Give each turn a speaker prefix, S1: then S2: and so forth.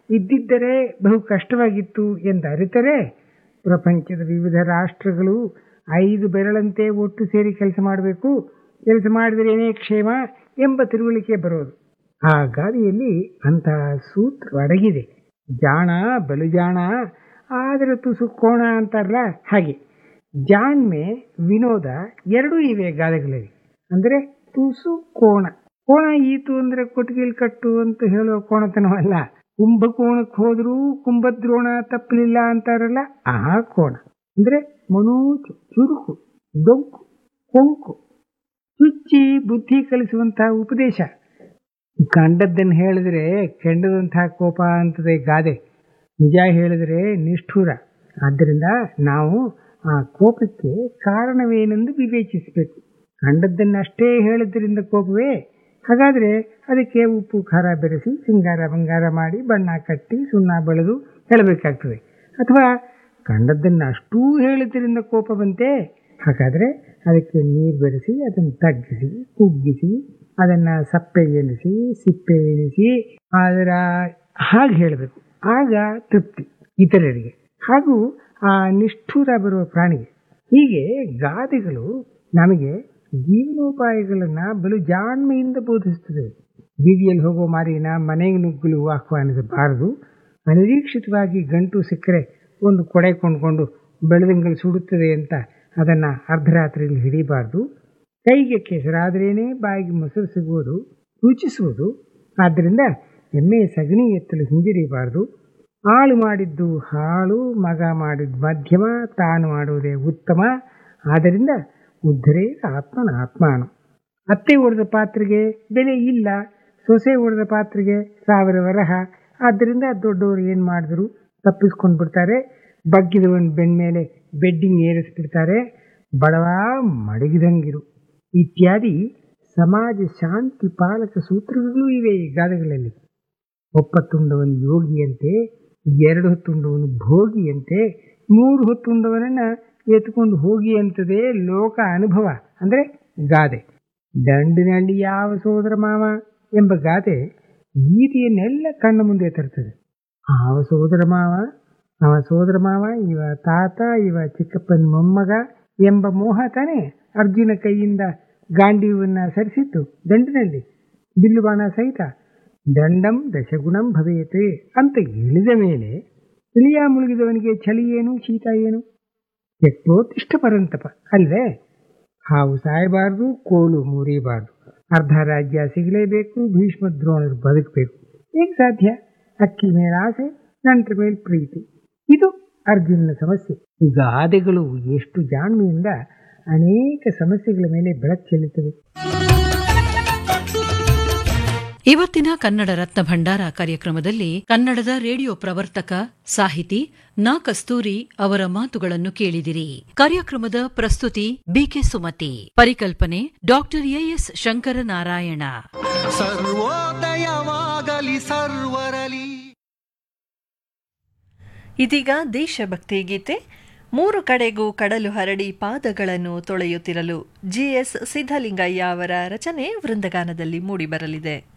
S1: ಇದ್ದಿದ್ದರೆ ಬಹು ಕಷ್ಟವಾಗಿತ್ತು ಎಂದು ಅರಿತರೆ ಪ್ರಪಂಚದ ವಿವಿಧ ರಾಷ್ಟ್ರಗಳು ಐದು ಬೆರಳಂತೆ ಒಟ್ಟು ಸೇರಿ ಕೆಲಸ ಮಾಡಬೇಕು ಕೆಲಸ ಮಾಡಿದರೇನೇ ಕ್ಷೇಮ ಎಂಬ ತಿಳುವಳಿಕೆ ಬರೋದು ಆ ಗಾದಿಯಲ್ಲಿ ಅಂತಹ ಸೂತ್ರ ಅಡಗಿದೆ ಜಾಣ ಬಲು ಜಾಣ ಆದರೆ ತುಸು ಕೋಣ ಅಂತಾರಲ್ಲ ಹಾಗೆ ಜಾಣ್ಮೆ ವಿನೋದ ಎರಡೂ ಇವೆ ಗಾದೆಗಳಲ್ಲಿ ಅಂದರೆ ತುಸು ಕೋಣ ಕೋಣ ಈತು ಅಂದ್ರೆ ಕೊಟ್ಟಿಗೆಲ್ ಕಟ್ಟು ಅಂತ ಹೇಳೋ ಕೋಣತನವಲ್ಲ ಕುಂಭಕೋಣಕ್ಕೆ ಹೋದ್ರೂ ಕುಂಭದ್ರೋಣ ತಪ್ಪಲಿಲ್ಲ ಅಂತಾರಲ್ಲ ಆ ಕೋಣ ಅಂದ್ರೆ ಮನೋಜು ಚುರುಕು ಡೊಂಕು ಕೊಂಕು ಚುಚ್ಚಿ ಬುದ್ಧಿ ಕಲಿಸುವಂತಹ ಉಪದೇಶ ಕಂಡದ್ದನ್ನು ಹೇಳಿದ್ರೆ ಕೆಂಡದಂತಹ ಕೋಪ ಅಂತದೆ ಗಾದೆ ನಿಜ ಹೇಳಿದ್ರೆ ನಿಷ್ಠುರ ಆದ್ದರಿಂದ ನಾವು ಆ ಕೋಪಕ್ಕೆ ಕಾರಣವೇನೆಂದು ವಿವೇಚಿಸಬೇಕು ಕಂಡದ್ದನ್ನಷ್ಟೇ ಹೇಳಿದ್ರಿಂದ ಕೋಪವೇ ಹಾಗಾದ್ರೆ ಅದಕ್ಕೆ ಉಪ್ಪು ಖಾರ ಬೆರೆಸಿ ಸಿಂಗಾರ ಬಂಗಾರ ಮಾಡಿ ಬಣ್ಣ ಕಟ್ಟಿ ಸುಣ್ಣ ಬೆಳೆದು ಹೇಳಬೇಕಾಗ್ತದೆ ಅಥವಾ ಕಂಡದ್ದನ್ನು ಅಷ್ಟೂ ಹೇಳಿದ್ರಿಂದ ಕೋಪ ಬಂತೆ ಹಾಗಾದ್ರೆ ಅದಕ್ಕೆ ನೀರು ಬೆರೆಸಿ ಅದನ್ನು ತಗ್ಗಿಸಿ ಕುಗ್ಗಿಸಿ ಅದನ್ನು ಸಪ್ಪೆ ಎಣಿಸಿ ಸಿಪ್ಪೆ ಎಣಿಸಿ ಅದರ ಹಾಗೆ ಹೇಳಬೇಕು ಆಗ ತೃಪ್ತಿ ಇತರರಿಗೆ ಹಾಗೂ ಆ ನಿಷ್ಠುರ ಬರುವ ಪ್ರಾಣಿಗೆ ಹೀಗೆ ಗಾದೆಗಳು ನಮಗೆ ಜೀವನೋಪಾಯಗಳನ್ನ ಬಲು ಜಾಣ್ಮೆಯಿಂದ ಬೋಧಿಸುತ್ತದೆ ಬೀದಿಯಲ್ಲಿ ಹೋಗೋ ಮಾರಿನ ಮನೆಗೆ ನುಗ್ಗಲು ಆಹ್ವಾನಿಸಬಾರದು ಅನಿರೀಕ್ಷಿತವಾಗಿ ಗಂಟು ಸಿಕ್ಕರೆ ಒಂದು ಕೊಡೆ ಕೊಂಡ್ಕೊಂಡು ಬೆಳೆದಂಗಲು ಸುಡುತ್ತದೆ ಅಂತ ಅದನ್ನು ಅರ್ಧರಾತ್ರಿಯಲ್ಲಿ ಹಿಡಿಬಾರ್ದು ಕೈಗೆ ಕೆಸರಾದ್ರೇನೆ ಬಾಯಿಗೆ ಮೊಸರು ಸಿಗುವುದು ರುಚಿಸುವುದು ಆದ್ದರಿಂದ ಎಮ್ಮೆ ಸಗಣಿ ಎತ್ತಲು ಹಿಂಜರಿಬಾರ್ದು ಆಳು ಮಾಡಿದ್ದು ಹಾಳು ಮಗ ಮಾಡಿದ್ದು ಮಧ್ಯಮ ತಾನು ಮಾಡುವುದೇ ಉತ್ತಮ ಆದ್ದರಿಂದ ಉದ್ಧರೇ ಆತ್ಮನ ಆತ್ಮಾನು ಅತ್ತೆ ಹೊಡೆದ ಪಾತ್ರೆಗೆ ಬೆಲೆ ಇಲ್ಲ ಸೊಸೆ ಹೊಡೆದ ಪಾತ್ರೆಗೆ ಸಾವಿರ ವರಹ ಆದ್ದರಿಂದ ದೊಡ್ಡವರು ಏನು ಮಾಡಿದ್ರು ತಪ್ಪಿಸ್ಕೊಂಡು ಬಿಡ್ತಾರೆ ಬಗ್ಗಿದವನ್ ಬೆನ್ಮೇಲೆ ಬೆಡ್ಡಿಂಗ್ ಏರಿಸ್ಬಿಡ್ತಾರೆ ಬಡವ ಮಡಗಿದಂಗಿರು ಇತ್ಯಾದಿ ಸಮಾಜ ಶಾಂತಿ ಪಾಲಕ ಸೂತ್ರಗಳೂ ಇವೆ ಈ ಗಾದೆಗಳಲ್ಲಿ ಒಪ್ಪತ್ತುಂಡವನು ಯೋಗಿಯಂತೆ ಎರಡು ಹೊತ್ತುಂಡವನು ಭೋಗಿಯಂತೆ ಮೂರು ಹೊತ್ತುಂಡವನನ್ನ ಎತ್ಕೊಂಡು ಹೋಗಿ ಅಂತದೇ ಲೋಕ ಅನುಭವ ಅಂದ್ರೆ ಗಾದೆ ದಂಡಿನಲ್ಲಿ ಯಾವ ಸೋದರ ಮಾವ ಎಂಬ ಗಾದೆ ಗೀತೆಯನ್ನೆಲ್ಲ ಕಣ್ಣ ಮುಂದೆ ತರ್ತದೆ ಆವ ಸೋದರ ಮಾವ ಅವ ಸೋದರ ಮಾವ ಇವ ತಾತ ಇವ ಚಿಕ್ಕಪ್ಪನ ಮೊಮ್ಮಗ ಎಂಬ ಮೋಹ ತಾನೇ ಅರ್ಜುನ ಕೈಯಿಂದ ಗಾಂಡೀವನ್ನ ಸರಿಸಿತ್ತು ದಂಡಿನಲ್ಲಿ ಬಿಲ್ಲುಬಾಣ ಸಹಿತ ದಂಡಂ ದಶಗುಣಂ ಭವೇತೆ ಅಂತ ಇಳಿದ ಮೇಲೆ ತಿಳಿಯ ಮುಳುಗಿದವನಿಗೆ ಚಳಿ ಏನು ಶೀತ ಏನು ಎಷ್ಟೋತಿಷ್ಟ ಪರಂತಪ ಅಲ್ವೇ ಹಾವು ಸಾಯಬಾರ್ದು ಕೋಲು ಮುರಿಬಾರ್ದು ಅರ್ಧ ರಾಜ್ಯ ಸಿಗಲೇಬೇಕು ಭೀಷ್ಮ ದ್ರೋಣರು ಬದುಕಬೇಕು ಹೇಗೆ ಸಾಧ್ಯ ಅಕ್ಕಿ ಮೇಲೆ ಆಸೆ ನಂತರ ಮೇಲೆ ಪ್ರೀತಿ ಇದು ಅರ್ಜುನನ ಸಮಸ್ಯೆ ಗಾದೆಗಳು ಎಷ್ಟು ಜಾಣ್ಮೆಯಿಂದ ಅನೇಕ ಸಮಸ್ಯೆಗಳ ಮೇಲೆ ಬೆಳಕು ಚೆಲ್ಲುತ್ತವೆ
S2: ಇವತ್ತಿನ ಕನ್ನಡ ರತ್ನ ಭಂಡಾರ ಕಾರ್ಯಕ್ರಮದಲ್ಲಿ ಕನ್ನಡದ ರೇಡಿಯೋ ಪ್ರವರ್ತಕ ಸಾಹಿತಿ ನಾ ಕಸ್ತೂರಿ ಅವರ ಮಾತುಗಳನ್ನು ಕೇಳಿದಿರಿ ಕಾರ್ಯಕ್ರಮದ ಪ್ರಸ್ತುತಿ ಬಿಕೆ ಸುಮತಿ ಪರಿಕಲ್ಪನೆ ಡಾಕ್ಟರ್ ಎಎಸ್ ಶಂಕರನಾರಾಯಣ
S3: ಸರ್ವೋದಯವಾಗಲಿ ಸರ್ವರಲಿ
S4: ಇದೀಗ ದೇಶಭಕ್ತಿ ಗೀತೆ ಮೂರು ಕಡೆಗೂ ಕಡಲು ಹರಡಿ ಪಾದಗಳನ್ನು ತೊಳೆಯುತ್ತಿರಲು ಜಿಎಸ್ ಸಿದ್ದಲಿಂಗಯ್ಯ ಅವರ ರಚನೆ ವೃಂದಗಾನದಲ್ಲಿ ಮೂಡಿಬರಲಿದೆ